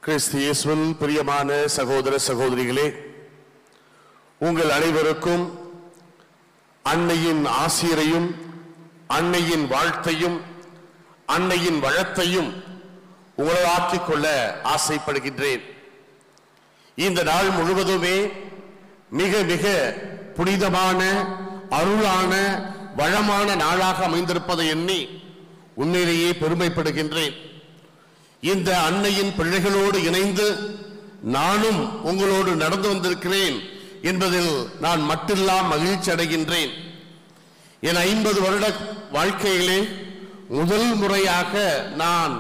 கிறிஸ்து இயேசுவில் பிரியமான சகோதர சகோதரிகளே உங்கள் அனைவருக்கும் அன்னையின் ஆசிரியரையும் அன்னையின் வாழ்த்தையும் அன்னையின் வளத்தையும் உங்களதாக்கிக் கொள்ள ஆசைப்படுகின்றேன் இந்த நாள் முழுவதுமே மிக மிக புனிதமான அருளான வளமான நாளாக அமைந்திருப்பதை எண்ணி உண்மையிலேயே பெருமைப்படுகின்றேன் இந்த அன்னையின் பிள்ளைகளோடு இணைந்து நானும் உங்களோடு நடந்து வந்திருக்கிறேன் என்பதில் நான் மட்டில்லா மகிழ்ச்சி அடைகின்றேன் என் ஐம்பது வருட வாழ்க்கையிலே முதல் முறையாக நான்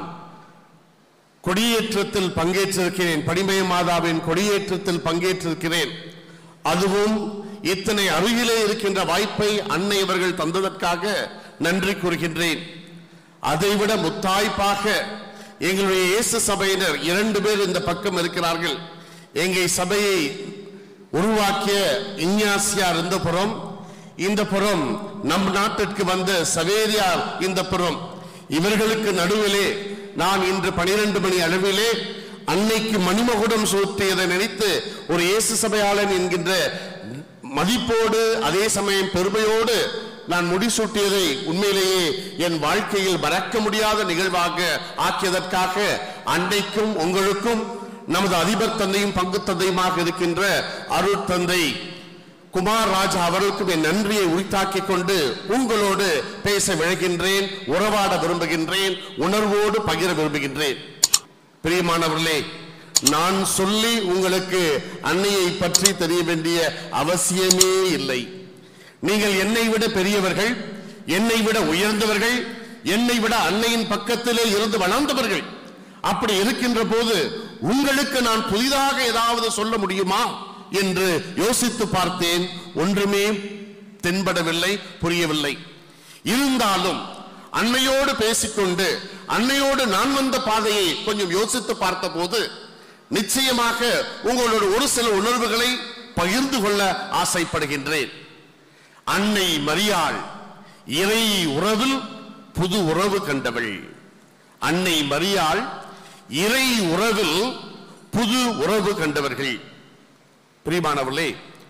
கொடியேற்றத்தில் பங்கேற்றிருக்கிறேன் படிமய மாதாவின் கொடியேற்றத்தில் பங்கேற்றிருக்கிறேன் அதுவும் இத்தனை அருகிலே இருக்கின்ற வாய்ப்பை அன்னை அவர்கள் தந்ததற்காக நன்றி கூறுகின்றேன் அதைவிட முத்தாய்ப்பாக எங்களுடைய இயேசு சபையினர் இரண்டு பேர் இந்த பக்கம் இருக்கிறார்கள் எங்கள் சபையை உருவாக்கிய இஞ்ஞாசியார் இந்த புறம் இந்த புறம் நம் நாட்டிற்கு வந்த சவேரியார் இந்த புறம் இவர்களுக்கு நடுவிலே நான் இன்று பனிரெண்டு மணி அளவிலே அன்னைக்கு மணிமகுடம் சூட்டியதை நினைத்து ஒரு இயேசு சபையாளன் என்கின்ற மதிப்போடு அதே சமயம் பெருமையோடு நான் முடிசூட்டியதை உண்மையிலேயே என் வாழ்க்கையில் மறக்க முடியாத நிகழ்வாக ஆக்கியதற்காக அன்னைக்கும் உங்களுக்கும் நமது அதிபர் தந்தையும் பங்கு தந்தையுமாக இருக்கின்ற அருள் தந்தை குமார் ராஜா அவர்களுக்கும் என் நன்றியை உரித்தாக்கிக் கொண்டு உங்களோடு பேச விழைகின்றேன் உறவாட விரும்புகின்றேன் உணர்வோடு பகிர விரும்புகின்றேன் பிரியமானவர்களே நான் சொல்லி உங்களுக்கு அன்னையை பற்றி தெரிய வேண்டிய அவசியமே இல்லை நீங்கள் என்னை விட பெரியவர்கள் என்னை விட உயர்ந்தவர்கள் என்னை விட அன்னையின் பக்கத்திலே இருந்து வளர்ந்தவர்கள் அப்படி இருக்கின்ற போது உங்களுக்கு நான் புதிதாக ஏதாவது சொல்ல முடியுமா என்று யோசித்து பார்த்தேன் ஒன்றுமே தென்படவில்லை புரியவில்லை இருந்தாலும் அன்னையோடு பேசிக்கொண்டு அன்னையோடு நான் வந்த பாதையை கொஞ்சம் யோசித்து பார்த்தபோது நிச்சயமாக உங்களோட ஒரு சில உணர்வுகளை பகிர்ந்து கொள்ள ஆசைப்படுகின்றேன் அன்னை மரியாள் இறை உறவில் புது உறவு கண்டவள் அன்னை மரியாள் இறை உறவில் புது உறவு கண்டவர்கள் பிரியமானவர்களே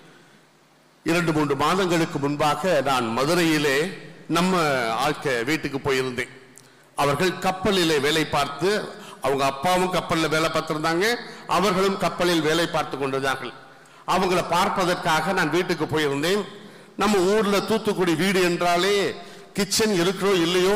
இரண்டு மூன்று மாதங்களுக்கு முன்பாக நான் மதுரையிலே நம்ம ஆட்க வீட்டுக்கு போயிருந்தேன் அவர்கள் கப்பலிலே வேலை பார்த்து அவங்க அப்பாவும் கப்பல்ல வேலை பார்த்திருந்தாங்க அவர்களும் கப்பலில் வேலை பார்த்து கொண்டிருந்தார்கள் அவங்கள பார்ப்பதற்காக நான் வீட்டுக்கு போயிருந்தேன் நம்ம ஊர்ல தூத்துக்குடி வீடு என்றாலே கிச்சன் இருக்கிறோ இல்லையோ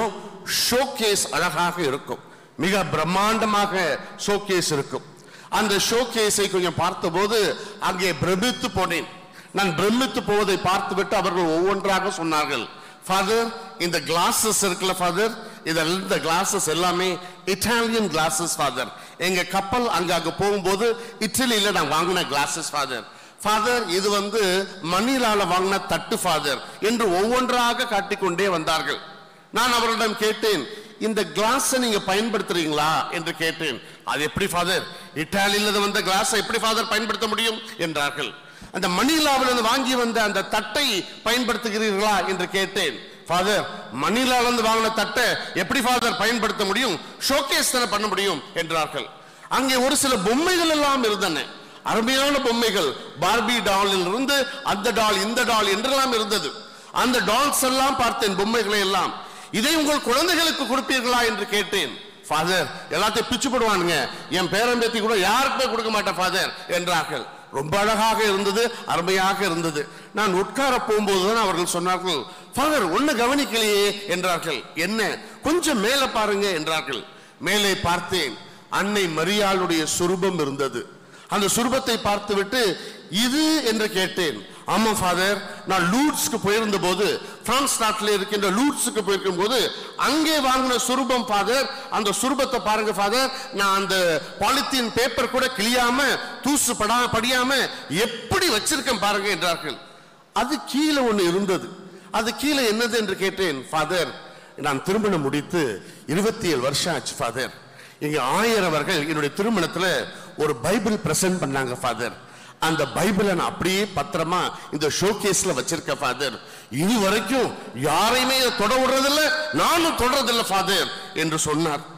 ஷோகேஸ் அழகாக இருக்கும் மிக பிரம்மாண்டமாக ஷோகேஸ் இருக்கும் அந்த ஷோகேஸை கொஞ்சம் பார்த்தபோது அங்கே பிரமித்து போனேன் நான் பிரமித்து போவதை பார்த்துவிட்டு அவர்கள் ஒவ்வொன்றாக சொன்னார்கள் ஃபாதர் இந்த கிளாஸஸ் இருக்குல்ல ஃபாதர் இதெல்லாம் இந்த கிளாஸஸ் எல்லாமே இட்டாலியன் கிளாஸஸ் ஃபாதர் எங்க கப்பல் அங்க அங்க போகும்போது இட்டலியில நான் வாங்கின கிளாஸஸ் ஃபாதர் ஃபாதர் இது வந்து மணிலால வாங்கின தட்டு ஃபாதர் என்று ஒவ்வொன்றாக காட்டிக்கொண்டே வந்தார்கள் நான் அவரிடம் கேட்டேன் இந்த கிளாஸ் நீங்க பயன்படுத்துறீங்களா என்று கேட்டேன் அது எப்படி ஃபாதர் இட்டாலியில வந்த கிளாஸ் எப்படி ஃபாதர் பயன்படுத்த முடியும் என்றார்கள் அந்த மணிலாவில் இருந்து வாங்கி வந்த அந்த தட்டை பயன்படுத்துகிறீர்களா என்று கேட்டேன் ஃபாதர் மணிலால இருந்து வாங்கின தட்டை எப்படி ஃபாதர் பயன்படுத்த முடியும் ஷோகேஸ் தானே பண்ண முடியும் என்றார்கள் அங்கே ஒரு சில பொம்மைகள் எல்லாம் இருந்தன அருமையான பொம்மைகள் பார்பி டாலில் இருந்து அந்த டால் இந்த டால் என்றெல்லாம் இருந்தது அந்த டால்ஸ் எல்லாம் பார்த்தேன் பொம்மைகளை எல்லாம் இதை உங்கள் குழந்தைகளுக்கு கொடுப்பீர்களா என்று கேட்டேன் ஃபாதர் எல்லாத்தையும் பிச்சு போடுவானுங்க என் பேரம்பேத்தி கூட யாருக்குமே கொடுக்க மாட்டேன் ஃபாதர் என்றார்கள் ரொம்ப அழகாக இருந்தது அருமையாக இருந்தது நான் உட்கார போகும்போதுதான் அவர்கள் சொன்னார்கள் ஃபாதர் ஒண்ணு கவனிக்கலையே என்றார்கள் என்ன கொஞ்சம் மேலே பாருங்க என்றார்கள் மேலே பார்த்தேன் அன்னை மரியாளுடைய சுரூபம் இருந்தது அந்த சுரூபத்தை பார்த்துவிட்டு இது என்று கேட்டேன் ஆமா ஃபாதர் நான் லூட்ஸ்க்கு போயிருந்த போது பிரான்ஸ் நாட்டில் இருக்கின்ற லூட்ஸுக்கு போயிருக்கும் போது அங்கே வாங்கின சுரூபம் ஃபாதர் அந்த சுரூபத்தை பாருங்க ஃபாதர் நான் அந்த பாலித்தீன் பேப்பர் கூட கிளியாம தூசு படா படியாம எப்படி வச்சிருக்கேன் பாருங்க என்றார்கள் அது கீழே ஒண்ணு இருந்தது அது கீழே என்னது என்று கேட்டேன் ஃபாதர் நான் திருமணம் முடித்து இருபத்தி ஏழு வருஷம் ஆச்சு ஃபாதர் இங்க ஆயிரம் அவர்கள் என்னுடைய திருமணத்துல ஒரு பைபிள் பிரசன்ட் பண்ணாங்க ஃபாதர் அந்த பைபிளை நான் அப்படியே பத்திரமா இந்த ஷோகேஸ்ல வச்சிருக்க ஃபாதர் இது வரைக்கும் யாரையுமே இதை தொட விடுறதில்ல நானும் தொடறதில்ல ஃபாதர் என்று சொன்னார்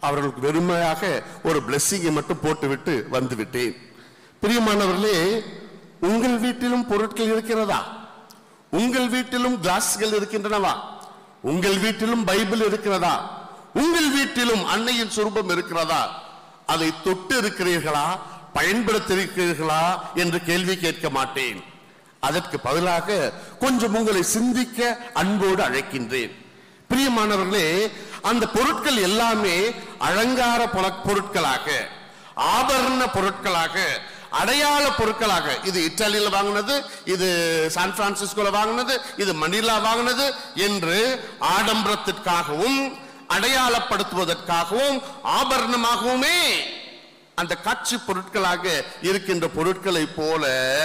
அவர்களுக்கு வெறுமையாக ஒரு பிளெஸ்ஸிங்கை மட்டும் போட்டுவிட்டு வந்து விட்டேன் பிரியமானவர்களே உங்கள் வீட்டிலும் பொருட்கள் இருக்கிறதா உங்கள் வீட்டிலும் கிளாஸ்கள் இருக்கின்றனவா உங்கள் வீட்டிலும் பைபிள் இருக்கிறதா உங்கள் வீட்டிலும் அன்னையின் சுரூபம் இருக்கிறதா அதை தொட்டு இருக்கிறீர்களா பயன்படுத்தியிருக்கிறீர்களா என்று கேள்வி கேட்க மாட்டேன் அதற்கு பதிலாக கொஞ்சம் உங்களை சிந்திக்க அன்போடு அழைக்கின்றேன் பிரியமானவர்களே அந்த பொருட்கள் எல்லாமே அலங்கார பொல- பொருட்களாக ஆபரண பொருட்களாக அடையாள பொருட்களாக இது இத்தாலியில வாங்கினது இது சான் பிரான்சிஸ்கோல வாங்கினது இது மணிலா வாங்கினது என்று ஆடம்பரத்திற்காகவும் அடையாளப்படுத்துவதற்காகவும் ஆபரணமாகவுமே அந்த காட்சி பொருட்களாக இருக்கின்ற பொருட்களை போல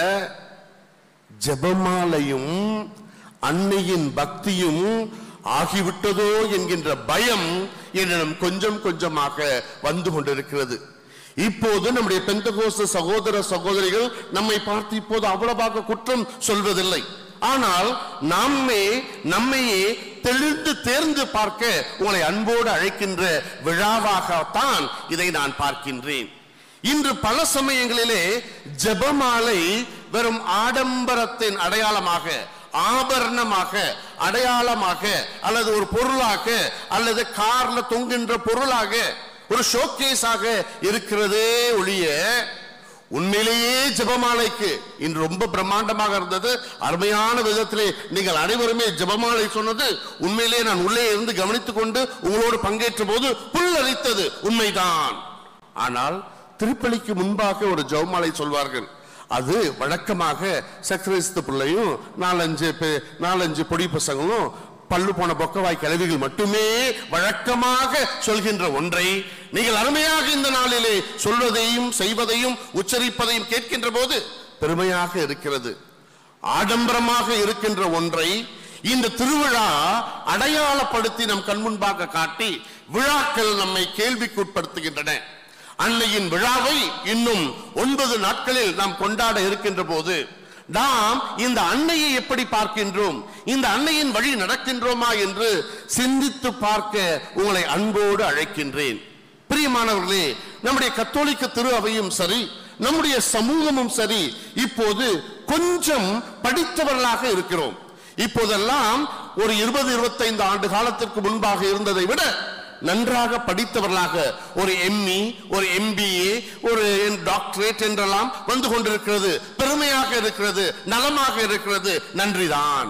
ஜெபமாலையும் அன்னையின் பக்தியும் ஆகிவிட்டதோ என்கின்ற பயம் என்னிடம் கொஞ்சம் கொஞ்சமாக வந்து கொண்டிருக்கிறது இப்போது நம்முடைய பெந்தகோஸ்து சகோதர சகோதரிகள் நம்மை பார்த்து இப்போது அவ்வளவாக குற்றம் சொல்வதில்லை ஆனால் நம்மே நம்மையே தெளிந்து தேர்ந்து பார்க்க உங்களை அன்போடு அழைக்கின்ற விழாவாகத்தான் இதை நான் பார்க்கின்றேன் இன்று பல சமயங்களிலே ஜெபமாலை வெறும் ஆடம்பரத்தின் அடையாளமாக ஆபரணமாக அடையாளமாக அல்லது ஒரு பொருளாக அல்லது கார்ல தொங்குகின்ற பொருளாக ஒரு ஷோகேஸாக இருக்கிறதே ஒழிய உண்மையிலேயே ஜெபமாலைக்கு இன்று ரொம்ப பிரம்மாண்டமாக இருந்தது அருமையான விதத்திலே நீங்கள் அனைவருமே ஜெபமாலை சொன்னது உண்மையிலேயே நான் உள்ளே இருந்து கவனித்துக் கொண்டு உங்களோடு பங்கேற்ற போது புல்லரித்தது உண்மைதான் ஆனால் திருப்பலிக்கு முன்பாக ஒரு ஜெபமாலை சொல்வார்கள் அது வழக்கமாக சக்கரஸ்து பிள்ளையும் நாலஞ்சு பே- நாலஞ்சு பொடி பசங்களும் பல்லு போன பொக்கவாய் கிழவிகள் மட்டுமே வழக்கமாக சொல்கின்ற ஒன்றை நீங்கள் அருமையாக இந்த நாளிலே சொல்வதையும் செய்வதையும் உச்சரிப்பதையும் கேட்கின்ற போது பெருமையாக இருக்கிறது ஆடம்பரமாக இருக்கின்ற ஒன்றை இந்த திருவிழா அடையாளப்படுத்தி நம் கண் முன்பாக காட்டி விழாக்கள் நம்மை கேள்விக்குட்படுத்துகின்றன அன்னையின் விழாவை இன்னும் ஒன்பது நாட்களில் நாம் கொண்டாட இருக்கின்ற போது நாம் இந்த அன்னையை எப்படி பார்க்கின்றோம் இந்த அன்னையின் வழி நடக்கின்றோமா என்று சிந்தித்து பார்க்க உங்களை அன்போடு அழைக்கின்றேன் பிரியமானவர்களே நம்முடைய கத்தோலிக்க திரு அவையும் சரி நம்முடைய சமூகமும் சரி இப்போது கொஞ்சம் படித்தவர்களாக இருக்கிறோம் இப்போதெல்லாம் ஒரு இருபது இருபத்தைந்து ஆண்டு காலத்திற்கு முன்பாக இருந்ததை விட நன்றாக படித்தவர்களாக ஒரு எம்இ ஒரு எம்பிஏ ஒரு டாக்டரேட் என்றெல்லாம் வந்து கொண்டிருக்கிறது பெருமையாக இருக்கிறது நலமாக இருக்கிறது நன்றிதான்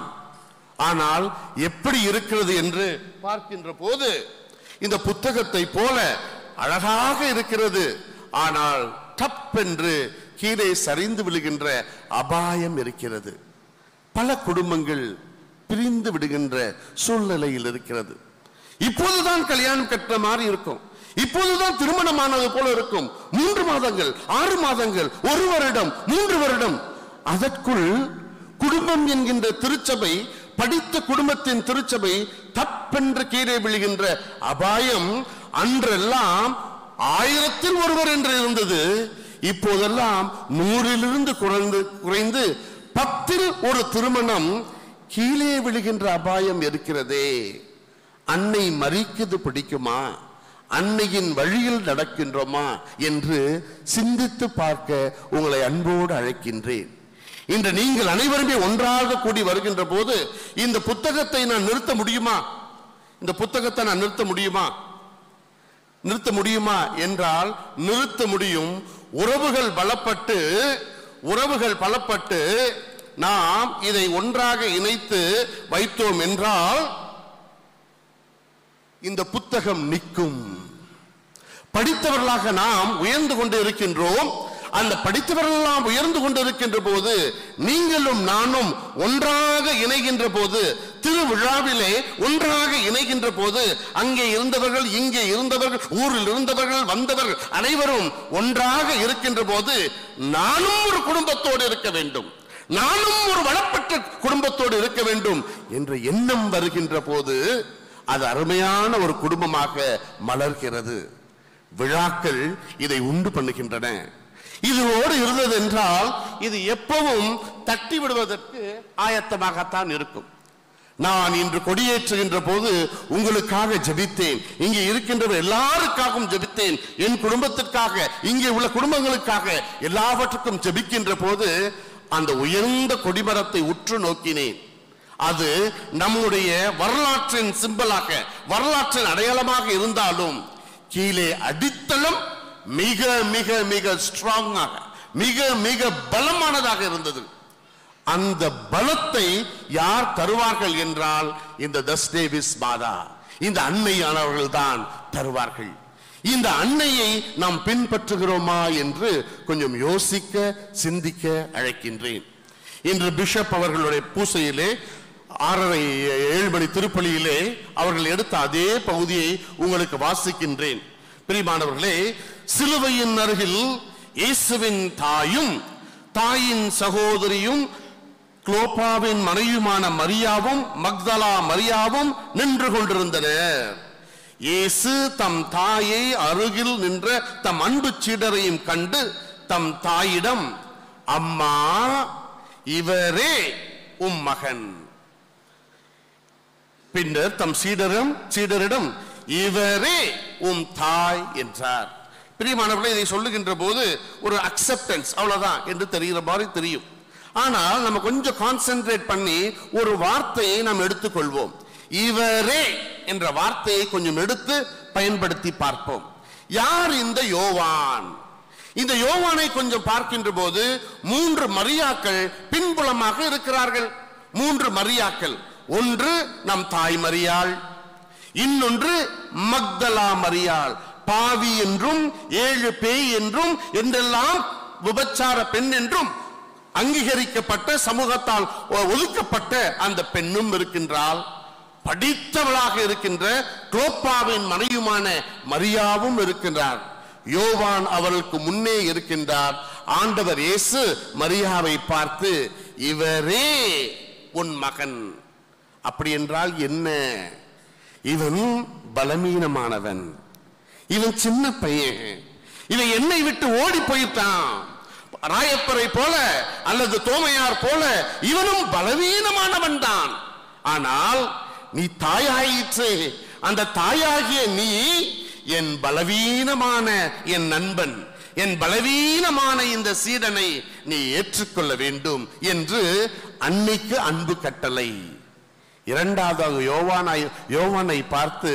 ஆனால் எப்படி இருக்கிறது என்று பார்க்கின்ற போது இந்த புத்தகத்தை போல அழகாக இருக்கிறது ஆனால் டப் என்று கீழே சரிந்து விழுகின்ற அபாயம் இருக்கிறது பல குடும்பங்கள் பிரிந்து விடுகின்ற சூழ்நிலையில் இருக்கிறது இப்போதுதான் கல்யாணம் கட்டுற மாதிரி இருக்கும் இப்போதுதான் திருமணமானது போல இருக்கும் மூன்று மாதங்கள் ஆறு மாதங்கள் ஒரு வருடம் மூன்று வருடம் அதற்குள் குடும்பம் என்கின்ற திருச்சபை படித்த குடும்பத்தின் திருச்சபை தப்பென்று கீழே விழுகின்ற அபாயம் அன்றெல்லாம் ஆயிரத்தில் ஒருவர் என்று இருந்தது இப்போதெல்லாம் நூறிலிருந்து குறைந்து குறைந்து பத்தில் ஒரு திருமணம் கீழே விழுகின்ற அபாயம் இருக்கிறதே அன்னை மறிக்குது பிடிக்குமா அன்னையின் வழியில் நடக்கின்றோமா என்று சிந்தித்து பார்க்க உங்களை அன்போடு அழைக்கின்றேன் இன்று நீங்கள் அனைவருமே ஒன்றாக கூடி வருகின்ற போது இந்த புத்தகத்தை நான் நிறுத்த முடியுமா இந்த புத்தகத்தை நான் நிறுத்த முடியுமா நிறுத்த முடியுமா என்றால் நிறுத்த முடியும் உறவுகள் பலப்பட்டு உறவுகள் பலப்பட்டு நாம் இதை ஒன்றாக இணைத்து வைத்தோம் என்றால் இந்த புத்தகம் நிற்கும் படித்தவர்களாக நாம் உயர்ந்து கொண்டு இருக்கின்றோம் அந்த படித்தவர்களெல்லாம் உயர்ந்து கொண்டு இருக்கின்ற போது நீங்களும் நானும் ஒன்றாக இணைகின்ற போது திருவிழாவிலே ஒன்றாக இணைகின்ற போது அங்கே இருந்தவர்கள் இங்கே இருந்தவர்கள் ஊரில் இருந்தவர்கள் வந்தவர்கள் அனைவரும் ஒன்றாக இருக்கின்ற போது நானும் ஒரு குடும்பத்தோடு இருக்க வேண்டும் நானும் ஒரு வளப்பட்ட குடும்பத்தோடு இருக்க வேண்டும் என்ற எண்ணம் வருகின்ற போது அது அருமையான ஒரு குடும்பமாக மலர்கிறது விழாக்கள் இதை உண்டு பண்ணுகின்றன இதோடு இருந்தது என்றால் இது எப்பவும் தட்டி விடுவதற்கு ஆயத்தமாகத்தான் இருக்கும் நான் இன்று கொடியேற்றுகின்ற போது உங்களுக்காக ஜெபித்தேன் இங்கே இருக்கின்றவர் எல்லாருக்காகவும் ஜெபித்தேன் என் குடும்பத்திற்காக இங்கே உள்ள குடும்பங்களுக்காக எல்லாவற்றுக்கும் ஜெபிக்கின்ற போது அந்த உயர்ந்த கொடிமரத்தை உற்று நோக்கினேன் அது நம்முடைய வரலாற்றின் சிம்பலாக வரலாற்றின் அடையாளமாக இருந்தாலும் கீழே அடித்தளம் மிக மிக மிக ஸ்ட்ராங்காக மிக மிக பலமானதாக இருந்தது அந்த பலத்தை யார் தருவார்கள் என்றால் இந்த தஸ் டேவிஸ் மாதா இந்த அன்னையானவர்கள் தான் தருவார்கள் இந்த அன்னையை நாம் பின்பற்றுகிறோமா என்று கொஞ்சம் யோசிக்க சிந்திக்க அழைக்கின்றேன் இன்று பிஷப் அவர்களுடைய பூசையிலே ஆறரை ஏழு மணி திருப்பலியிலே அவர்கள் எடுத்த அதே பகுதியை உங்களுக்கு வாசிக்கின்றேன் பிரிமானவர்களே சிலுவையின் அருகில் இயேசுவின் தாயும் தாயின் சகோதரியும் குளோப்பாவின் மனைவியுமான மரியாவும் மக்தலா மரியாவும் நின்று கொண்டிருந்தனர் இயேசு தம் தாயை அருகில் நின்ற தம் அன்பு சீடரையும் கண்டு தம் தாயிடம் அம்மா இவரே உம் மகன் பின்னர் தம் சீடரும் சீடரிடம் இவரே உம் தாய் என்றார் பிரியமானவர்களே இதை சொல்லுகின்ற போது ஒரு அக்செப்டன்ஸ் அவ்வளவுதான் என்று தெரிகிற மாதிரி தெரியும் ஆனால் நம்ம கொஞ்சம் கான்சென்ட்ரேட் பண்ணி ஒரு வார்த்தையை நாம் எடுத்துக்கொள்வோம் இவரே என்ற வார்த்தையை கொஞ்சம் எடுத்து பயன்படுத்தி பார்ப்போம் யார் இந்த யோவான் இந்த யோவானை கொஞ்சம் பார்க்கின்ற போது மூன்று மரியாக்கள் பின்புலமாக இருக்கிறார்கள் மூன்று மரியாக்கள் ஒன்று நம் தாய் மரியாள் இன்னொன்று மக்தலா மரியாள் பாவி என்றும் ஏழு பேய் என்றும் என்றெல்லாம் விபச்சார பெண் என்றும் அங்கீகரிக்கப்பட்ட சமூகத்தால் ஒ- ஒதுக்கப்பட்ட அந்த பெண்ணும் இருக்கின்றாள் படித்தவளாக இருக்கின்ற குளோப்பாவின் மனைவியுமான மரியாவும் இருக்கின்றார் யோவான் அவர்களுக்கு முன்னே இருக்கின்றார் ஆண்டவர் இயேசு மரியாவை பார்த்து இவரே உன் மகன் அப்படி என்றால் என்ன இவன் பலவீனமானவன் இவன் சின்ன பையன் இவன் என்னை விட்டு ஓடி போயிட்டான் ராயப்பரை போல அல்லது தோமையார் போல இவனும் பலவீனமானவன் தான் ஆனால் நீ தாயாயிற்று அந்த தாயாகிய நீ என் பலவீனமான என் நண்பன் என் பலவீனமான இந்த சீடனை நீ ஏற்றுக்கொள்ள வேண்டும் என்று அன்னைக்கு அன்பு கட்டளை இரண்டாவது யோவானை யோவானை பார்த்து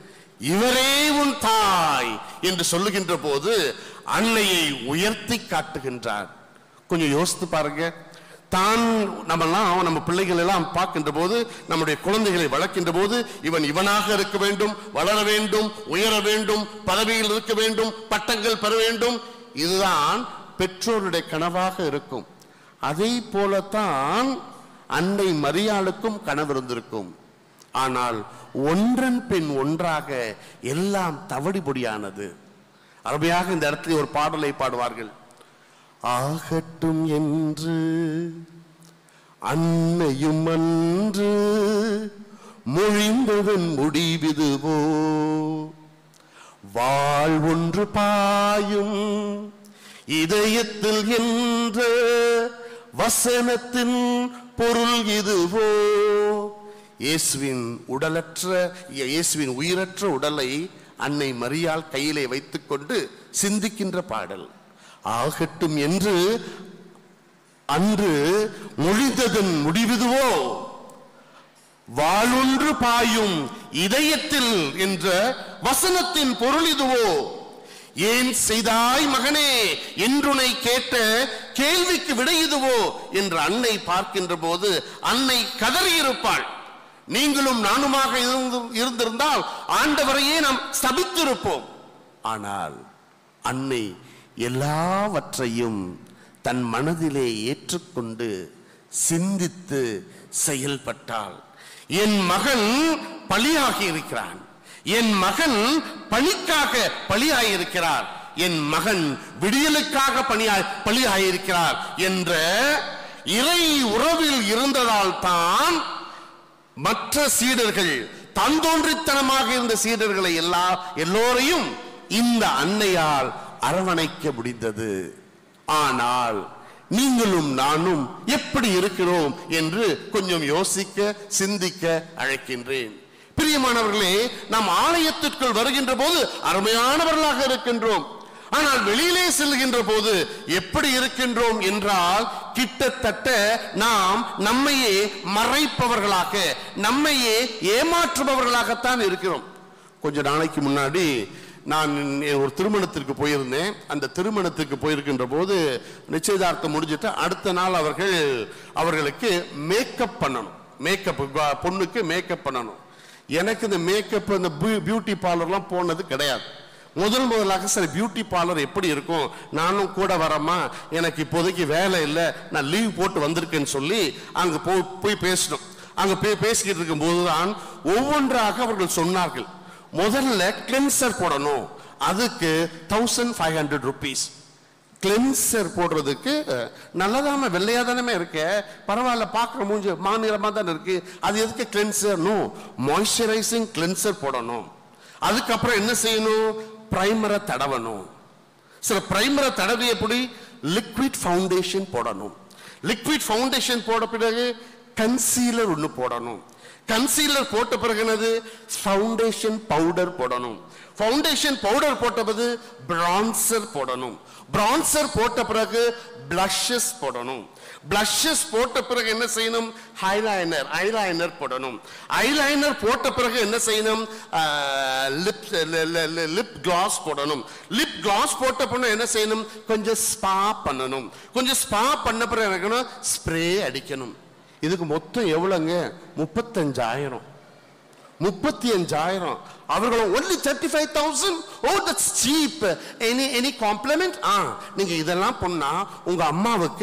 இவரே உன் தாய் என்று சொல்லுகின்ற போது அன்னையை உயர்த்தி காட்டுகின்றார் கொஞ்சம் யோசித்து பாருங்க தான் நம்மெல்லாம் நம்ம பிள்ளைகள் எல்லாம் பார்க்கின்ற போது நம்முடைய குழந்தைகளை வளர்க்கின்ற போது இவன் இவனாக இருக்க வேண்டும் வளர வேண்டும் உயர வேண்டும் பதவியில் இருக்க வேண்டும் பட்டங்கள் பெற வேண்டும் இதுதான் பெற்றோருடைய கனவாக இருக்கும் அதை போலத்தான் அன்னை மரியாளுக்கும் கனவு இருந்திருக்கும் ஆனால் ஒன்றன் பின் ஒன்றாக எல்லாம் தவடிபொடியானது அருமையாக இந்த இடத்துல ஒரு பாடலை பாடுவார்கள் ஆகட்டும் என்று அன்னையும் அன்று மொழிந்ததன் முடிவிதுவோ வாழ் ஒன்று பாயும் இதயத்தில் என்ற வசனத்தின் பொருள் இதுவோ இயேசுவின் உடலற்ற இயேசுவின் உயிரற்ற உடலை அன்னை மரியாள் கையிலே வைத்துக்கொண்டு சிந்திக்கின்ற பாடல் ஆகட்டும் என்று அன்று மொழிந்ததன் முடிவிதுவோ வாளொன்று பாயும் இதயத்தில் என்ற வசனத்தின் பொருள் இதுவோ ஏன் செய்தாய் மகனே என்றுனை கேட்ட கேள்விக்கு விடை இதுவோ என்று அன்னை பார்க்கின்ற போது அன்னை கதறியிருப்பாள் நீங்களும் நானுமாக இருந்து- இருந்திருந்தால் ஆண்டவரையே நாம் ஸ்தபித்திருப்போம் ஆனால் அன்னை எல்லாவற்றையும் தன் மனதிலே ஏற்றுக்கொண்டு சிந்தித்து செயல்பட்டாள் என் மகன் பலியாகி இருக்கிறான் என் மகன் பணிக்காக பலியாயிருக்கிறார் என் மகன் விடியலுக்காக பணியாய் பலியாயிருக்கிறார் என்ற இறை உறவில் இருந்ததால் தான் மற்ற சீடர்கள் தந்தோன்றித்தனமாக இருந்த சீடர்களை எல்லா எல்லோரையும் இந்த அன்னையால் அரவணைக்க முடிந்தது ஆனால் நீங்களும் நானும் எப்படி இருக்கிறோம் என்று கொஞ்சம் யோசிக்க சிந்திக்க அழைக்கின்றேன் பிரியமானவர்களே நாம் ஆலயத்திற்குள் வருகின்ற போது அருமையானவர்களாக இருக்கின்றோம் ஆனால் வெளியிலே செல்கின்ற போது எப்படி இருக்கின்றோம் என்றால் கிட்டத்தட்ட நாம் நம்மையே மறைப்பவர்களாக நம்மையே ஏமாற்றுபவர்களாகத்தான் இருக்கிறோம் கொஞ்ச நாளைக்கு முன்னாடி நான் ஒரு திருமணத்திற்கு போயிருந்தேன் அந்த திருமணத்துக்கு போயிருக்கின்ற போது நிச்சயதார்த்தம் முடிஞ்சிட்டு அடுத்த நாள் அவர்கள் அவர்களுக்கு மேக்கப் பண்ணணும் மேக்கப் பொண்ணுக்கு மேக்கப் பண்ணணும் எனக்கு இந்த மேக்கப் இந்த பியூட்டி பார்லர்லாம் போனது கிடையாது முதல் முதலாக சரி பியூட்டி பார்லர் எப்படி இருக்கும் நானும் கூட வரமா எனக்கு இப்போதைக்கு வேலை இல்லை நான் லீவ் போட்டு வந்திருக்கேன்னு சொல்லி அங்க போ போய் பேசணும் அங்க போய் பேசிக்கிட்டு இருக்கும் போதுதான் ஒவ்வொன்றாக அவர்கள் சொன்னார்கள் முதல்ல கிளென்சர் போடணும் அதுக்கு thousand five hundred rupees cleanser போடுறதுக்கு நல்லதாம வெள்ளையா தானே இருக்க பரவாயில்ல பார்க்குற மூஞ்சி மாநிலமாக தானே இருக்கு அது எதுக்கு கிளென்சர் நோ மாய்ஸ்சரைசிங் கிளென்சர் போடணும் அதுக்கப்புறம் என்ன செய்யணும் பிரைமரை தடவணும் சில பிரைமரை தடவி எப்படி லிக்விட் ஃபவுண்டேஷன் போடணும் லிக்விட் ஃபவுண்டேஷன் போட பிறகு கன்சீலர் ஒன்று போடணும் கன்சீலர் போட்ட பிறகு என்னது ஃபவுண்டேஷன் பவுடர் போடணும் ஃபவுண்டேஷன் பவுடர் போட்ட பிறகு பிரான்சர் போடணும் பிரான்சர் போட்ட பிறகு பிளஷஸ் போடணும் பிளஷஸ் போட்ட பிறகு என்ன செய்யணும் ஹைலைனர் ஐலைனர் போடணும் ஐலைனர் போட்ட பிறகு என்ன செய்யணும் லிப் லிப் கிளாஸ் போடணும் லிப் கிளாஸ் போட்ட பிறகு என்ன செய்யணும் கொஞ்சம் ஸ்பா பண்ணணும் கொஞ்சம் ஸ்பா பண்ண பிறகு என்ன ஸ்ப்ரே அடிக்கணும் இதுக்கு மொத்தம் எவ்வளவுங்க முப்பத்தஞ்சாயிரம் முப்பத்தி அஞ்சாயிரம் அவர்களும் only thirty five thousand oh that's cheap any any compliment ஆ நீங்க இதெல்லாம் பண்ணா உங்க அம்மாவுக்கு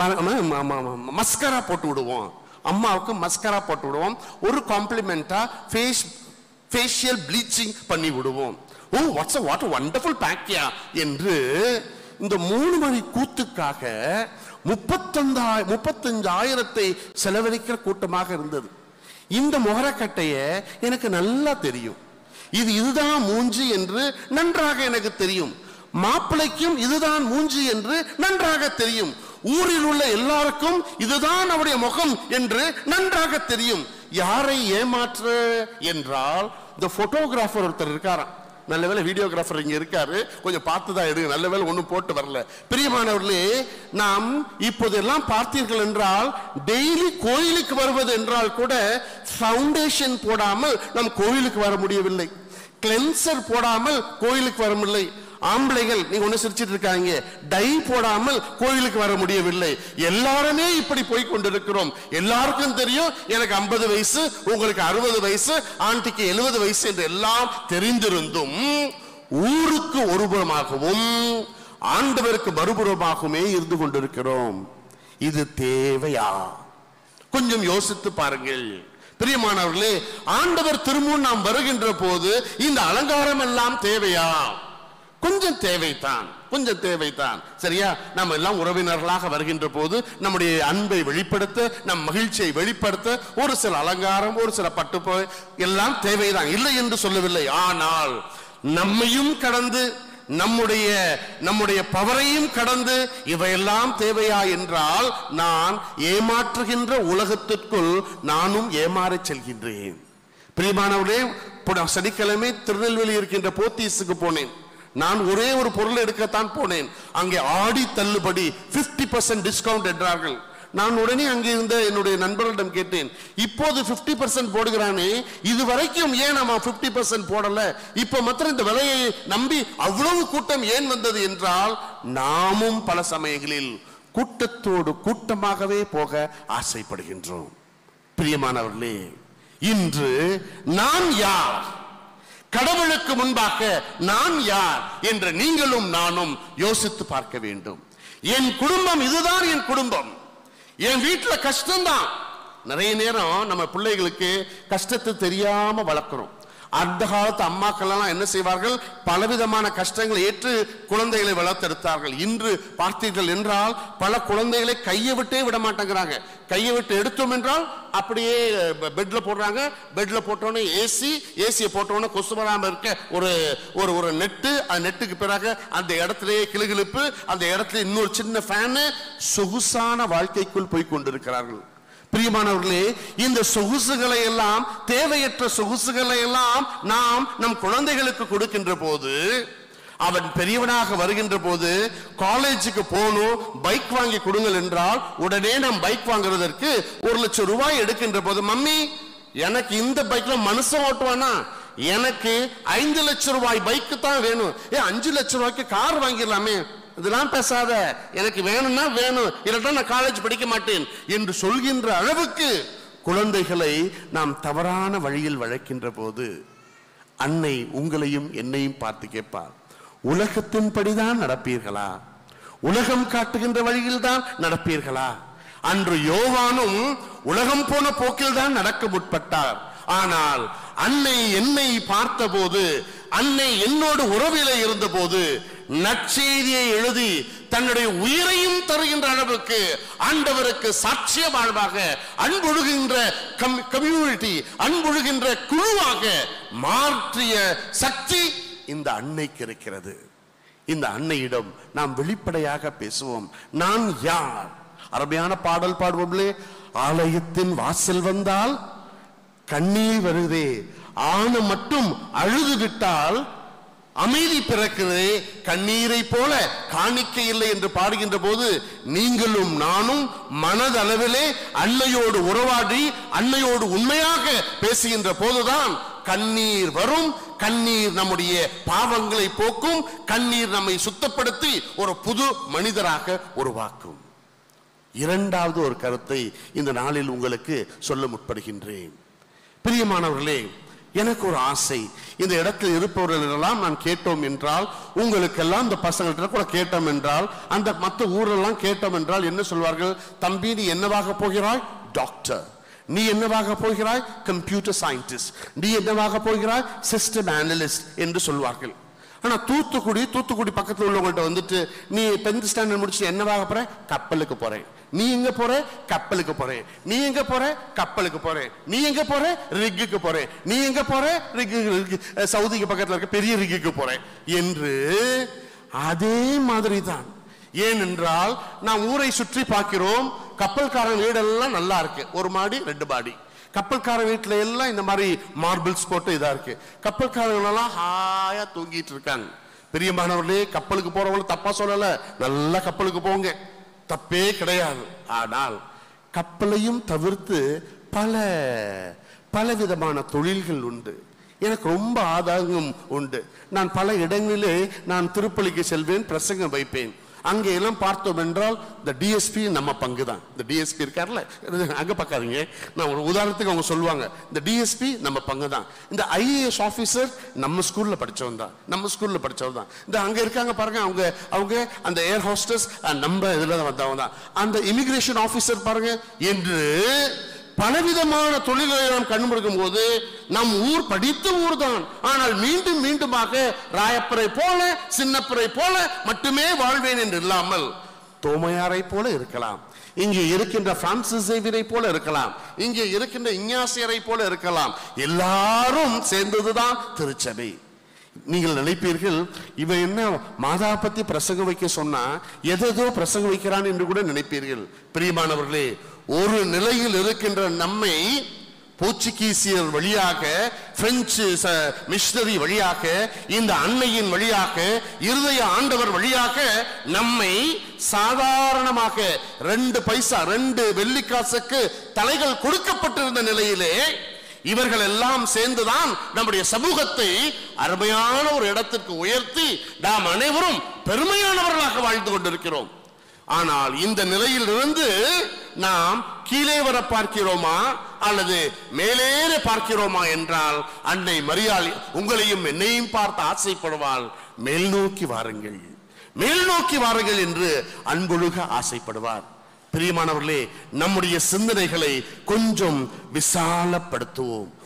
மஸ்கரா போட்டு விடுவோம் அம்மாவுக்கு மஸ்கரா போட்டு விடுவோம் ஒரு காம்ப்ளிமெண்டா ஃபேஸ் ஃபேஷியல் ப்ளீச்சிங் பண்ணி விடுவோம் ஓ வாட்ஸ் வாட் வண்டர்ஃபுல் பேக்கியா என்று இந்த மூணு மணி கூத்துக்காக முப்பத்தொந்தாய் முப்பத்தஞ்சாயிரத்தை செலவழிக்கிற கூட்டமாக இருந்தது இந்த முகரக்கட்டைய எனக்கு நல்லா தெரியும் இது இதுதான் மூஞ்சி என்று நன்றாக எனக்கு தெரியும் மாப்பிளைக்கும் இதுதான் மூஞ்சி என்று நன்றாக தெரியும் ஊரில் உள்ள எல்லாருக்கும் இதுதான் அவருடைய முகம் என்று நன்றாக தெரியும் யாரை ஏமாற்ற என்றால் இந்த போட்டோகிராஃபர் ஒருத்தர் இருக்காராம் நல்ல வேலை வீடியோகிராஃபர் இங்க இருக்காரு கொஞ்சம் பார்த்து தான் எடுங்க நல்ல வேலை ஒன்றும் போட்டு வரல பிரியமானவர்களே நாம் இப்போதெல்லாம் பார்த்தீர்கள் என்றால் டெய்லி கோயிலுக்கு வருவது என்றால் கூட ஃபவுண்டேஷன் போடாமல் நம் கோயிலுக்கு வர முடியவில்லை கிளென்சர் போடாமல் கோயிலுக்கு வர முடியலை ஆம்பளைகள் நீங்க ஒண்ணு சிரிச்சிட்டு இருக்காங்க டை போடாமல் கோயிலுக்கு வர முடியவில்லை எல்லாருமே இப்படி போய் கொண்டிருக்கிறோம் எல்லாருக்கும் தெரியும் எனக்கு ஐம்பது வயசு உங்களுக்கு அறுபது வயசு ஆண்டிக்கு எழுபது வயசு என்று எல்லாம் தெரிந்திருந்தும் ஊருக்கு ஒருபுறமாகவும் ஆண்டவருக்கு மறுபுறமாகவுமே இருந்து கொண்டிருக்கிறோம் இது தேவையா கொஞ்சம் யோசித்து பாருங்கள் பிரியமானவர்களே ஆண்டவர் திரும்பவும் நாம் வருகின்ற போது இந்த அலங்காரம் எல்லாம் தேவையா கொஞ்சம் தேவைதான் கொஞ்சம் தேவைதான் சரியா நம்ம எல்லாம் உறவினர்களாக வருகின்ற போது நம்முடைய அன்பை வெளிப்படுத்த நம் மகிழ்ச்சியை வெளிப்படுத்த ஒரு சில அலங்காரம் ஒரு சில பட்டு எல்லாம் தேவைதான் இல்லை என்று சொல்லவில்லை ஆனால் நம்மையும் கடந்து நம்முடைய நம்முடைய பவரையும் கடந்து இவையெல்லாம் தேவையா என்றால் நான் ஏமாற்றுகின்ற உலகத்திற்குள் நானும் ஏமாறச் செல்கின்றேன் பிரியமானவர்களே புட- சனிக்கிழமை திருநெல்வேலி இருக்கின்ற போத்தீஸுக்கு போனேன் நான் ஒரே ஒரு பொருள் எடுக்கத்தான் போனேன் அங்கே ஆடி தள்ளுபடி 50% பர்சன்ட் டிஸ்கவுண்ட் என்றார்கள் நான் உடனே அங்கே இருந்த என்னுடைய நண்பர்களிடம் கேட்டேன் இப்போது 50% பர்சன்ட் போடுகிறானே இது வரைக்கும் ஏன் நம்ம 50% பர்சன்ட் போடல இப்ப மாத்திரம் இந்த விலையை நம்பி அவ்வளவு கூட்டம் ஏன் வந்தது என்றால் நாமும் பல சமயங்களில் கூட்டத்தோடு கூட்டமாகவே போக ஆசைப்படுகின்றோம் பிரியமானவர்களே இன்று நான் யார் கடவுளுக்கு முன்பாக நான் யார் என்று நீங்களும் நானும் யோசித்து பார்க்க வேண்டும் என் குடும்பம் இதுதான் என் குடும்பம் என் வீட்டுல கஷ்டம்தான் நிறைய நேரம் நம்ம பிள்ளைகளுக்கு கஷ்டத்தை தெரியாம வளர்க்கிறோம் அந்த காலத்து அம்மாக்கள் எல்லாம் என்ன செய்வார்கள் பலவிதமான கஷ்டங்களை ஏற்று குழந்தைகளை வளர்த்தெடுத்தார்கள் இன்று பார்த்தீர்கள் என்றால் பல குழந்தைகளை கையை விட்டே விட மாட்டேங்கிறாங்க கையை விட்டு எடுத்தோம் என்றால் அப்படியே பெட்ல போடுறாங்க பெட்ல போட்டோன்னே ஏசி ஏசியை போட்டோன்னே கொசு வராம இருக்க ஒரு ஒரு ஒரு நெட்டு அந்த நெட்டுக்கு பிறகு அந்த இடத்திலேயே கிளுகிழுப்பு அந்த இடத்துல இன்னொரு சின்ன ஃபேனு சொகுசான வாழ்க்கைக்குள் போய் கொண்டிருக்கிறார்கள் பிரியமானவர்களே இந்த சொகுசுகளை எல்லாம் தேவையற்ற சொகுசுகளை எல்லாம் நாம் நம் குழந்தைகளுக்கு கொடுக்கின்ற போது அவன் பெரியவனாக வருகின்ற போது காலேஜுக்கு போகணும் பைக் வாங்கி கொடுங்கள் என்றால் உடனே நாம் பைக் வாங்குறதற்கு ஒரு லட்சம் ரூபாய் எடுக்கின்ற போது மம்மி எனக்கு இந்த பைக்ல மனுஷன் ஓட்டுவானா எனக்கு ஐந்து லட்சம் ரூபாய் பைக்கு தான் வேணும் ஏ அஞ்சு லட்சம் ரூபாய்க்கு கார் வாங்கிடலாமே இதெல்லாம் பேசாத எனக்கு வேணும்னா வேணும் இல்லாட்டா நான் காலேஜ் படிக்க மாட்டேன் என்று சொல்கின்ற அளவுக்கு குழந்தைகளை நாம் தவறான வழியில் வளர்க்கின்ற போது அன்னை உங்களையும் என்னையும் பார்த்து கேட்பார் உலகத்தின்படிதான் நடப்பீர்களா உலகம் காட்டுகின்ற வழியில் தான் நடப்பீர்களா அன்று யோவானும் உலகம் போன போக்கில் தான் நடக்க முற்பட்டார் ஆனால் அன்னை என்னை பார்த்தபோது அன்னை என்னோடு உறவிலே இருந்தபோது நற்செய்தியை எழுதி தன்னுடைய உயிரையும் தருகின்ற அளவுக்கு ஆண்டவருக்கு சாட்சிய வாழ்வாக அன்பொழுகின்ற கம்யூனிட்டி அன்பொழுகின்ற குழுவாக மாற்றிய சக்தி இந்த அன்னைக்கு இருக்கிறது இந்த அன்னையிடம் நாம் வெளிப்படையாக பேசுவோம் நான் யார் அருமையான பாடல் பாடுவோம்லே ஆலயத்தின் வாசல் வந்தால் கண்ணீர் வருதே ஆன மட்டும் அழுது விட்டால் அமைதி பிறக்குது கண்ணீரை போல காணிக்கை இல்லை என்று பாடுகின்ற போது நீங்களும் நானும் மனதளவிலே அன்னையோடு உறவாடி அன்னையோடு உண்மையாக பேசுகின்ற போதுதான் கண்ணீர் வரும் கண்ணீர் நம்முடைய பாவங்களை போக்கும் கண்ணீர் நம்மை சுத்தப்படுத்தி ஒரு புது மனிதராக உருவாக்கும் இரண்டாவது ஒரு கருத்தை இந்த நாளில் உங்களுக்கு சொல்ல முற்படுகின்றேன் பிரியமானவர்களே எனக்கு ஒரு ஆசை இந்த இடத்தில் இருப்பவர்களெல்லாம் நான் கேட்டோம் என்றால் உங்களுக்கெல்லாம் இந்த பசங்கள்ட்ட கூட கேட்டோம் என்றால் அந்த மற்ற ஊரெல்லாம் கேட்டோம் என்றால் என்ன சொல்வார்கள் தம்பி நீ என்னவாக போகிறாய் டாக்டர் நீ என்னவாக போகிறாய் கம்ப்யூட்டர் சயின்டிஸ்ட் நீ என்னவாக போகிறாய் சிஸ்டம் அனலிஸ்ட் என்று சொல்வார்கள் ஆனா தூத்துக்குடி தூத்துக்குடி பக்கத்துல உள்ளவங்கள்ட்ட வந்துட்டு நீ டென்த் ஸ்டாண்டர்ட் முடிச்சு என்னவாக போற கப்பலுக்கு போறேன் நீ எங்க போற கப்பலுக்கு போறேன் நீ எங்க போற கப்பலுக்கு போறேன் நீ எங்க போற ரிக்குக்கு போறேன் நீ எங்க போற ரிக்கு சவுதிக்கு பக்கத்துல இருக்க பெரிய ரிக்குக்கு போறேன் என்று அதே மாதிரி தான் ஏனென்றால் நாம் ஊரை சுற்றி பார்க்கிறோம் கப்பல்காரன் வீடெல்லாம் நல்லா இருக்கு ஒரு மாடி ரெண்டு மாடி கப்பல்கார வீட்டுல எல்லாம் இந்த மாதிரி மார்பிள்ஸ் போட்டு இதா இருக்கு கப்பல்காரங்க எல்லாம் ஹாயா தூங்கிட்டு இருக்காங்க பிரியமானவர்களே கப்பலுக்கு போறவங்களும் தப்பா சொல்லல நல்லா கப்பலுக்கு போங்க தப்பே கிடையாது ஆனால் கப்பலையும் தவிர்த்து பல பல விதமான தொழில்கள் உண்டு எனக்கு ரொம்ப ஆதாயம் உண்டு நான் பல இடங்களிலே நான் திருப்பலிக்கு செல்வேன் பிரசங்கம் வைப்பேன் அங்கே எல்லாம் பார்த்தோம் என்றால் இந்த டிஎஸ்பி நம்ம பங்கு தான் இந்த டிஎஸ்பி இருக்கார்ல அங்க பார்க்காதீங்க நான் ஒரு உதாரணத்துக்கு அவங்க சொல்லுவாங்க இந்த டிஎஸ்பி நம்ம பங்கு தான் இந்த ஐஏஎஸ் ஆஃபீஸர் நம்ம ஸ்கூல்ல படிச்சவன் தான் நம்ம ஸ்கூல்ல படிச்சவன் தான் இந்த அங்க இருக்காங்க பாருங்க அவங்க அவங்க அந்த ஏர் ஹோஸ்டஸ் நம்ம இதுல தான் வந்தவங்க தான் அந்த இமிகிரேஷன் ஆஃபீஸர் பாருங்க என்று பலவிதமான தொழில்களை நாம் கண்டுபிடிக்கும் போது நம் ஊர் படித்த ஊர் தான் ஆனால் மீண்டும் மீண்டுமாக ராயப்பரை போல சின்னப்பரை போல மட்டுமே வாழ்வேன் என்று இல்லாமல் தோமையாரை போல இருக்கலாம் இங்கே இருக்கின்ற பிரான்சிஸ் சேவியரை போல இருக்கலாம் இங்கே இருக்கின்ற இஞ்ஞாசியரை போல இருக்கலாம் எல்லாரும் சேர்ந்ததுதான் திருச்சபை நீங்கள் நினைப்பீர்கள் இவன் என்ன மாதா பத்தி பிரசங்கம் வைக்க சொன்னா எதோ பிரசங்கம் வைக்கிறான் என்று கூட நினைப்பீர்கள் பிரியமானவர்களே ஒரு நிலையில் இருக்கின்ற நம்மை போர்ச்சுகீசியர் வழியாக பிரெஞ்சு மிஷனரி வழியாக இந்த அன்னையின் வழியாக இருதய ஆண்டவர் வழியாக நம்மை சாதாரணமாக ரெண்டு பைசா ரெண்டு வெள்ளிக்காசுக்கு தலைகள் கொடுக்கப்பட்டிருந்த நிலையிலே இவர்கள் எல்லாம் சேர்ந்துதான் நம்முடைய சமூகத்தை அருமையான ஒரு இடத்திற்கு உயர்த்தி நாம் அனைவரும் பெருமையானவர்களாக வாழ்ந்து கொண்டிருக்கிறோம் ஆனால் இந்த நிலையில் இருந்து நாம் கீழே வர பார்க்கிறோமா அல்லது மேலேற பார்க்கிறோமா என்றால் அன்னை மரியாள் உங்களையும் என்னையும் பார்த்து ஆசைப்படுவாள் மேல் நோக்கி வாருங்கள் மேல் நோக்கி வாருங்கள் என்று அன்பொழுக ஆசைப்படுவார் பிரியமானவர்களே நம்முடைய சிந்தனைகளை கொஞ்சம் விசாலப்படுத்துவோம்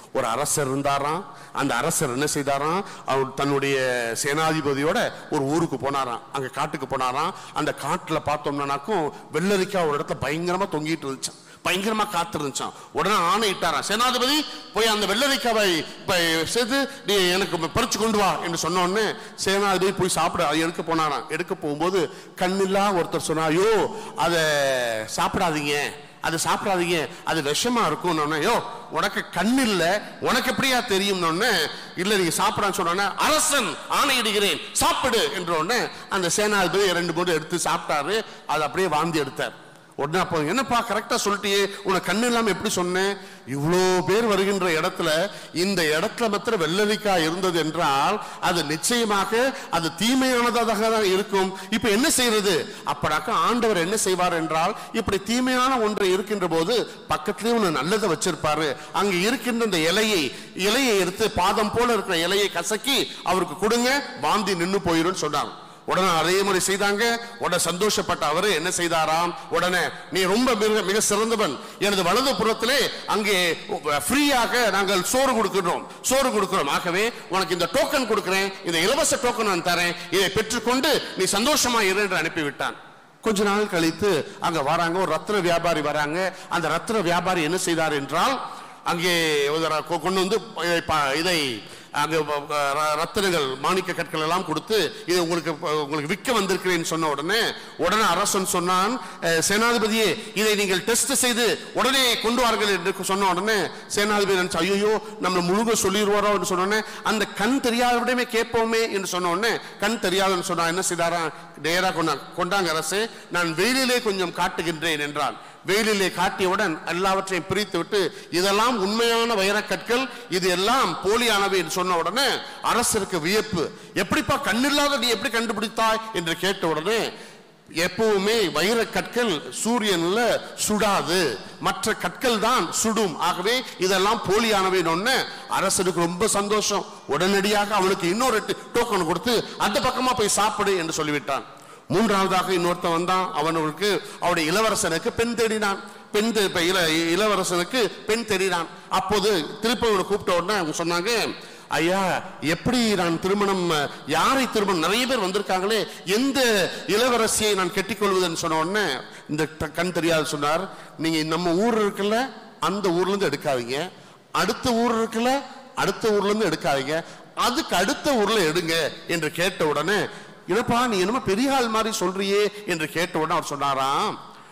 ஒரு அரசர் இருந்தாராம் அந்த அரசர் என்ன செய்தாராம் அவர் தன்னுடைய சேனாதிபதியோட ஒரு ஊருக்கு போனாராம் அங்க காட்டுக்கு போனாராம் அந்த காட்டுல பார்த்தோம்னாக்கும் வெள்ளரிக்காய் ஒரு இடத்துல பயங்கரமா தொங்கிட்டு இருந்துச்சாம் பயங்கரமா காத்து இருந்துச்சாம் உடனே ஆணையிட்டாராம் சேனாதிபதி போய் அந்த வெள்ளரிக்காவை இப்ப சேர்த்து நீ எனக்கு பறிச்சு கொண்டு வா என்று சொன்ன உடனே சேனாதிபதி போய் சாப்பிட அதை எடுக்க போனாராம் எடுக்க போகும்போது கண்ணில்லா ஒருத்தர் சொன்னா ஐயோ அதை சாப்பிடாதீங்க அது சாப்பிடாதீங்க அது விஷமா இருக்கும் யோ உனக்கு கண் இல்ல உனக்கு எப்படியா தெரியும் இல்ல நீங்க சாப்பிடான்னு சொன்ன அரசன் ஆணையிடுகிறேன் சாப்பிடு என்ற உடனே அந்த சேனாதிபதி ரெண்டு மூணு எடுத்து சாப்பிட்டாரு அதை அப்படியே வாந்தி எடுத்தார் உடனே அப்போ என்னப்பா கரெக்டா சொல்லிட்டியே உனக்கு கண்ணு இல்லாம எப்படி சொன்னேன் இவ்வளோ பேர் வருகின்ற இடத்துல இந்த இடத்துல மாத்திரம் வெள்ளரிக்காய் இருந்தது என்றால் அது நிச்சயமாக அது தீமையானதாக தான் இருக்கும் இப்ப என்ன செய்யறது அப்படாக்க ஆண்டவர் என்ன செய்வார் என்றால் இப்படி தீமையான ஒன்று இருக்கின்ற போது பக்கத்திலே ஒன்று நல்லதை வச்சிருப்பாரு அங்க இருக்கின்ற இந்த இலையை இலையை எடுத்து பாதம் போல இருக்கிற இலையை கசக்கி அவருக்கு கொடுங்க வாந்தி நின்னு போயிடும் சொன்னாங்க உடனே அதே மாதிரி செய்தாங்க உடனே சந்தோஷப்பட்ட அவரு என்ன செய்தாராம் உடனே நீ ரொம்ப மிக மிக சிறந்தவன் எனது வலது புறத்திலே அங்கே ஃப்ரீயாக நாங்கள் சோறு கொடுக்கிறோம் சோறு கொடுக்கிறோம் ஆகவே உனக்கு இந்த டோக்கன் கொடுக்கிறேன் இந்த இலவச டோக்கன் நான் தரேன் இதை பெற்றுக்கொண்டு நீ சந்தோஷமா இரு என்று அனுப்பிவிட்டான் கொஞ்ச நாள் கழித்து அங்க வராங்க ஒரு ரத்ன வியாபாரி வராங்க அந்த ரத்ன வியாபாரி என்ன செய்தார் என்றால் அங்கே ஒரு கொ- கொண்டு வந்து இதை ப- இதை அங்கே வ- வ- ர- ரத்தினங்கள் மாணிக்க கற்கள் எல்லாம் கொடுத்து இது உங்களுக்கு ப- உங்களுக்கு விற்க வந்திருக்கிறேன்னு சொன்ன உடனே உடனே அரசன் சொன்னான் "அஹ், சேனாதிபதியே இதை நீங்கள் டெஸ்ட் செய்து உடனே கொண்டு வாருங்கள் என்று சொன்ன உடனே சேனாதிபதி நினைச்சு ஐயோ நம்ம முழுக சொல்லிடுவாரோ என்று சொன்ன உடனே அந்த கண் தெரியாதவிடமே கேட்போமே என்று சொன்ன உடனே கண் தெரியாதுன்னு சொன்னா என்ன செய்தாரா நேரா கொண்டாங்க கொண்டாங்க அரசே நான் வெயிலிலே கொஞ்சம் காட்டுகின்றேன் என்றான் வெயிலிலே காட்டியவுடன் எல்லாவற்றையும் பிரித்து விட்டு இதெல்லாம் உண்மையான வைரக்கற்கள் இது எல்லாம் போலியானவை என்று சொன்ன உடனே அரசருக்கு வியப்பு எப்படிப்பா கண்ணில்லாத நீ எப்படி கண்டுபிடித்தாய் என்று கேட்ட உடனே எப்பவுமே வைரக்கற்கள் சூரியன்ல சுடாது மற்ற கற்கள் தான் சுடும் ஆகவே இதெல்லாம் போலியானவை ஒண்ணு அரசருக்கு ரொம்ப சந்தோஷம் உடனடியாக அவனுக்கு இன்னொரு டோக்கன் கொடுத்து அந்த பக்கமா போய் சாப்பிடு என்று சொல்லிவிட்டான் மூன்றாவதாக இன்னொருத்தன் வந்தான் அவனுக்கு அவருடைய இளவரசனுக்கு பெண் தேடினான் பெண் தே- இப்ப இள இளவரசனுக்கு பெண் தேடினான் அப்போது திருப்பி அவனை கூப்பிட்ட உடனே அவங்க சொன்னாங்க ஐயா எப்படி நான் திருமணம் அஹ், யாரை திருமணம் நிறைய பேர் வந்திருக்காங்களே எந்த இளவரசியை நான் கெட்டிக்கொள்வதுன்னு சொன்ன உடனே இந்த த- கண் தெரியாது சொன்னார் நீங்க நம்ம ஊர் இருக்குல்ல அந்த ஊர்ல இருந்து எடுக்காதீங்க அடுத்த ஊர் இருக்குல்ல அடுத்த ஊர்ல இருந்து எடுக்காதீங்க அதுக்கு அடுத்த ஊர்ல எடுங்க என்று கேட்ட உடனே என்னப்பா நீ என்னமோ பெரிய ஆள் மாதிரி சொல்றியே என்று கேட்ட உடனே அவர் சொன்னாராம்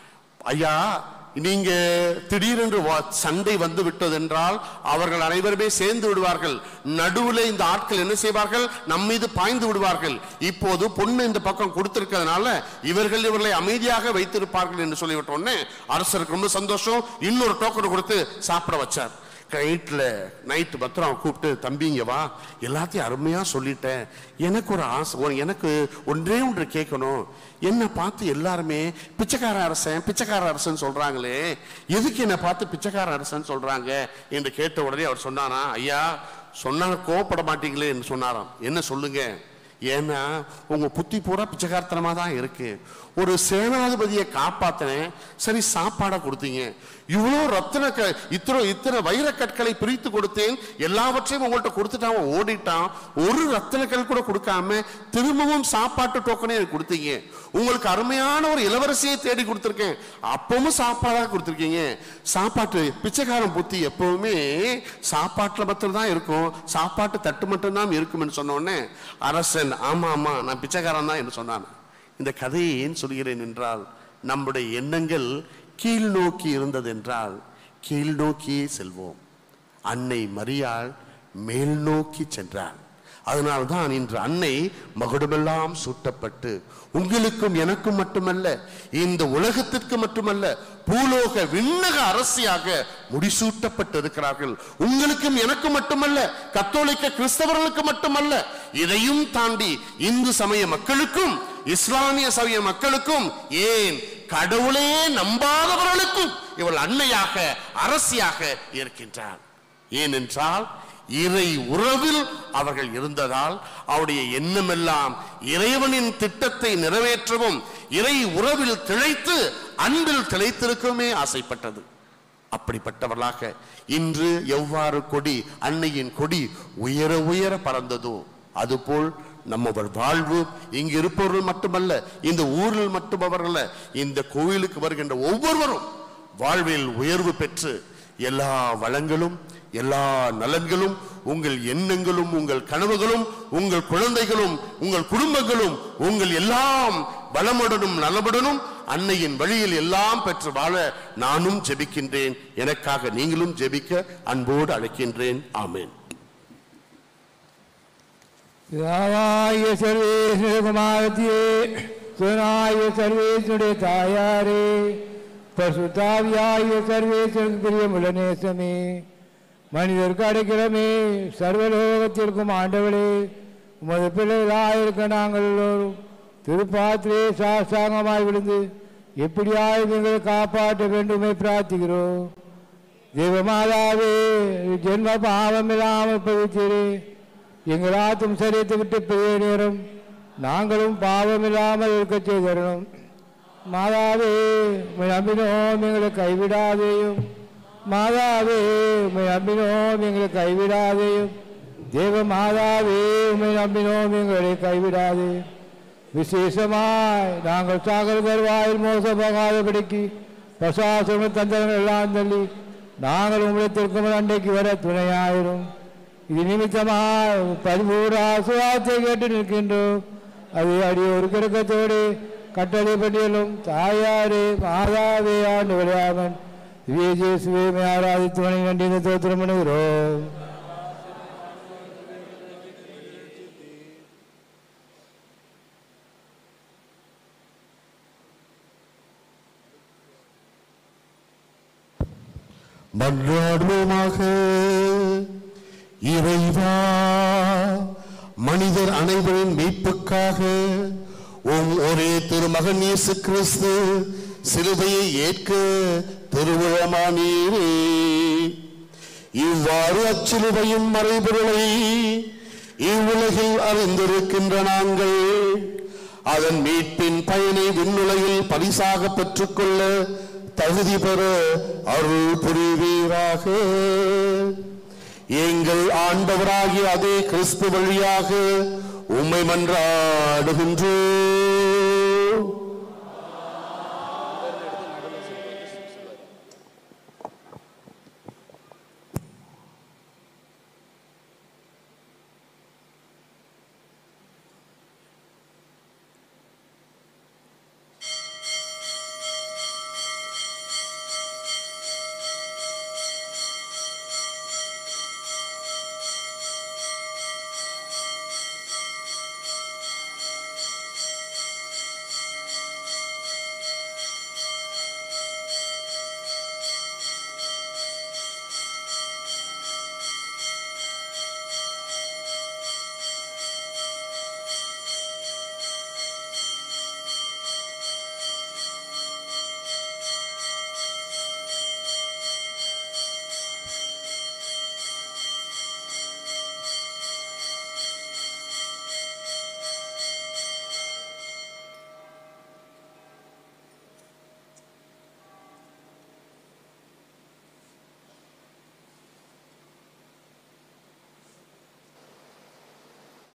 ஐயா நீங்க திடீரென்று வா- சண்டை வந்து விட்டதென்றால் அவர்கள் அனைவருமே சேர்ந்து விடுவார்கள் நடுவுல இந்த ஆட்கள் என்ன செய்வார்கள் நம் மீது பாய்ந்து விடுவார்கள் இப்போது பொண்ணு இந்த பக்கம் கொடுத்திருக்கிறதுனால இவர்கள் இவர்களை அமைதியாக வைத்திருப்பார்கள் என்று சொல்லிவிட்ட உடனே அரசருக்கு ரொம்ப சந்தோஷம் இன்னொரு டோக்கன் கொடுத்து சாப்பிட வச்சார் நைட்ல நைட்டு பத்திரம் அவன் கூப்பிட்டு தம்பிங்க வா எல்லாத்தையும் அருமையா சொல்லிட்டேன் எனக்கு ஒரு ஆசை ஒரு- எனக்கு ஒன்றே ஒன்று கேட்கணும் என்ன பார்த்து எல்லாருமே பிச்சைக்கார அரசன் பிச்சைக்கார அரசன் சொல்றாங்களே எதுக்கு என்னை பார்த்து பிச்சைக்கார அரசன் சொல்றாங்க என்று கேட்ட உடனே அவர் சொன்னாரா ஐயா சொன்னாங்க கோவப்பட மாட்டீங்களே என்று சொன்னாராம் என்ன சொல்லுங்க ஏன்னா உங்க புத்தி பூரா பிச்சைக்காரத்தனமா தான் இருக்கு ஒரு சேனாதிபதியை காப்பாத்தினேன் சரி சாப்பாடை கொடுத்தீங்க இவ்வளோ ரத்தின க இத்தனை இத்தனை வைரக்கற்களை பிரித்து கொடுத்தேன் எல்லாவற்றையும் உங்கள்கிட்ட கொடுத்துட்டு அவன் ஓடிட்டான் ஒரு ரத்தினக்கல் கூட கொடுக்காம திரும்பவும் சாப்பாட்டு டோக்கனே எனக்கு கொடுத்தீங்க உங்களுக்கு அருமையான ஒரு இளவரசியை தேடி கொடுத்துருக்கேன் அப்பவும் சாப்பாடாக கொடுத்துருக்கீங்க சாப்பாட்டு பிச்சைக்காரன் புத்தி எப்பவுமே சாப்பாட்டுல மாத்திரம் தான் இருக்கும் சாப்பாட்டு தட்டு மட்டும் தான் இருக்கும்னு சொன்ன உடனே அரசன் ஆமா ஆமா நான் பிச்சைக்காரன் தான் என்று சொன்னான் இந்த கதையை ஏன் சொல்கிறேன் என்றால் நம்முடைய எண்ணங்கள் கீழ் நோக்கி இருந்தது என்றால் கீழ் நோக்கியே செல்வோம் அன்னை மரியாள் மேல் நோக்கி சென்றாள் அதனால்தான் இன்று அன்னை மகுடமெல்லாம் சூட்டப்பட்டு உங்களுக்கும் எனக்கும் மட்டுமல்ல இந்த உலகத்திற்கு மட்டுமல்ல பூலோக விண்ணக அரசியாக முடிசூட்டப்பட்டு இருக்கிறார்கள் உங்களுக்கும் எனக்கும் மட்டுமல்ல கத்தோலிக்க கிறிஸ்தவர்களுக்கு மட்டுமல்ல இதையும் தாண்டி இந்து சமய மக்களுக்கும் இஸ்லாமிய சமய மக்களுக்கும் ஏன் கடவுளே நம்பாதவர்களுக்கும் இவள் அன்னையாக அரசியாக இருக்கின்றார் ஏனென்றால் இறை உறவில் அவர்கள் இருந்ததால் அவருடைய எண்ணமெல்லாம் இறைவனின் திட்டத்தை நிறைவேற்றவும் இறை உறவில் திளைத்து அன்பில் திளைத்திருக்கவுமே ஆசைப்பட்டது அப்படிப்பட்டவர்களாக இன்று எவ்வாறு கொடி அன்னையின் கொடி உயர உயர பறந்ததோ அதுபோல் நம்மவர் வாழ்வு இங்கு இருப்பவர்கள் மட்டுமல்ல இந்த ஊரில் மட்டுமவர்கள இந்த கோயிலுக்கு வருகின்ற ஒவ்வொருவரும் வாழ்வில் உயர்வு பெற்று எல்லா வளங்களும் எல்லா நலன்களும் உங்கள் எண்ணங்களும் உங்கள் கனவுகளும் உங்கள் குழந்தைகளும் உங்கள் குடும்பங்களும் உங்கள் எல்லாம் வளமுடனும் நலமுடனும் அன்னையின் வழியில் எல்லாம் பெற்று வாழ நானும் ஜெபிக்கின்றேன் எனக்காக நீங்களும் ஜெபிக்க அன்போடு அழைக்கின்றேன் ஆமென் പിതാവായ സർവേശ്വര കുമാരത്തിയെ സുനായ സർവേശ്വരുടെ തായാരേ பசுத்தாவியாய சர்வேஸ்வரன் பிரியமுள்ள நேசமே மனிதருக்கு அடைக்கிறமே சர்வலோகத்திற்கும் ஆண்டவளே உமது பிள்ளைகளாயிருக்க நாங்கள் எல்லோரும் திருப்பாத்திரே சாஸ்தாங்கமாய் விழுந்து எப்படியாய் எங்களை காப்பாற்ற வேண்டுமே பிரார்த்திக்கிறோம் தேவமாதாவே ஜென்ம பாவம் இல்லாமல் பவித்தீரே எங்கள் ஆத்தும் சரியத்தை விட்டு பெரிய நேரம் நாங்களும் பாவம் இல்லாமல் இருக்க செய்தரணும் மாதாவே உம்மை நம்பினோம் எங்களை கைவிடாதேயும் மாதாவே உம்மை நம்பினோம் எங்களை கைவிடாதேயும் தேவ மாதாவே உம்மை நம்பினோம் எங்களை கைவிடாதே விசேஷமாய் நாங்கள் சாகர தருவாயில் மோசமாகாதபடிக்கு பிரசாசன தந்திரங்கள் எல்லாம் தள்ளி நாங்கள் உங்களிடத்திற்கும் அண்டைக்கு வர துணையாயிரும் இது நிமித்தமாய் பதிமூறு ஆசுவாத்தை கேட்டு நிற்கின்றோம் அது அடி ஒரு கிரக்கத்தோடு கட்டளை பட்டியலும் தாயாரே மாதாவே ஆண்டு விளையாமன் விஜயசுவே ஆராதித்து வணங்கி நன்றி தோத்திரம் பண்ணுகிறோம் மன்றாடுவோமாக இறைவா மனிதர் அனைவரின் மீட்புக்காக உம் ஒரே திருமகன் இயேசு கிறிஸ்து சிலுவையை ஏற்க திருவிழமானீரே இவ்வாறு அச்சிலுவையின் மறைபொருளை இவ்வுலகில் அறிந்திருக்கின்ற நாங்கள் அதன் மீட்பின் பயனை விண்ணுலகில் பரிசாக பெற்றுக்கொள்ள தகுதி பெற அருள் புரிவீராக எங்கள் ஆண்டவராகிய அதே கிறிஸ்து வழியாக உம்மை மன்றாடுகின்றோம்